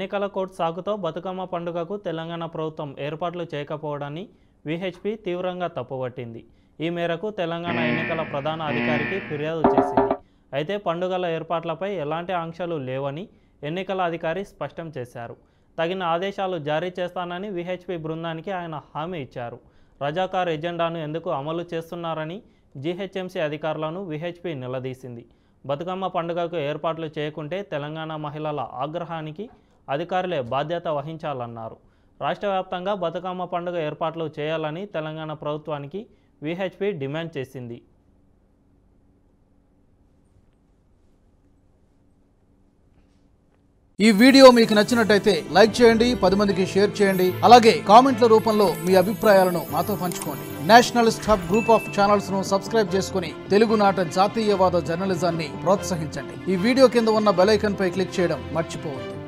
ఎన్నికల కోడ్ సాగుతో బతుకమ్మ పండుగకు తెలంగాణ ప్రభుత్వం ఏర్పాట్లు చేయకపోవడాన్ని విహెచ్పి తీవ్రంగా తప్పుపట్టింది ఈ మేరకు తెలంగాణ ఎన్నికల ప్రధాన అధికారికి ఫిర్యాదు చేసింది అయితే పండుగల ఏర్పాట్లపై ఎలాంటి ఆంక్షలు లేవని ఎన్నికల అధికారి స్పష్టం చేశారు తగిన ఆదేశాలు జారీ చేస్తానని విహెచ్పి బృందానికి ఆయన హామీ ఇచ్చారు రజాకార్ ఎజెండాను ఎందుకు అమలు చేస్తున్నారని జీహెచ్ఎంసీ అధికారులను విహెచ్పి నిలదీసింది బతుకమ్మ పండుగకు ఏర్పాట్లు చేయకుంటే తెలంగాణ మహిళల ఆగ్రహానికి అధికారులే బాధ్యత వహించాలన్నారు రాష్ట్ర వ్యాప్తంగా బతుకమ్మ పండుగ ఏర్పాట్లు చేయాలని తెలంగాణ ప్రభుత్వానికి విహెచ్పి డిమాండ్ చేసింది ఈ వీడియో మీకు నచ్చినట్టయితే లైక్ చేయండి పది మందికి షేర్ చేయండి అలాగే కామెంట్ల రూపంలో మీ అభిప్రాయాలను మాతో పంచుకోండి nationalist hub group of channels ను సబ్స్క్రైబ్ చేసుకుని తెలుగునాట జాతీయవాద జర్నలిజాన్ని ప్రోత్సహించండి ఈ వీడియో కింద ఉన్న బెల్ ఐకాన్ పై క్లిక్ చేయడం మర్చిపోవద్దు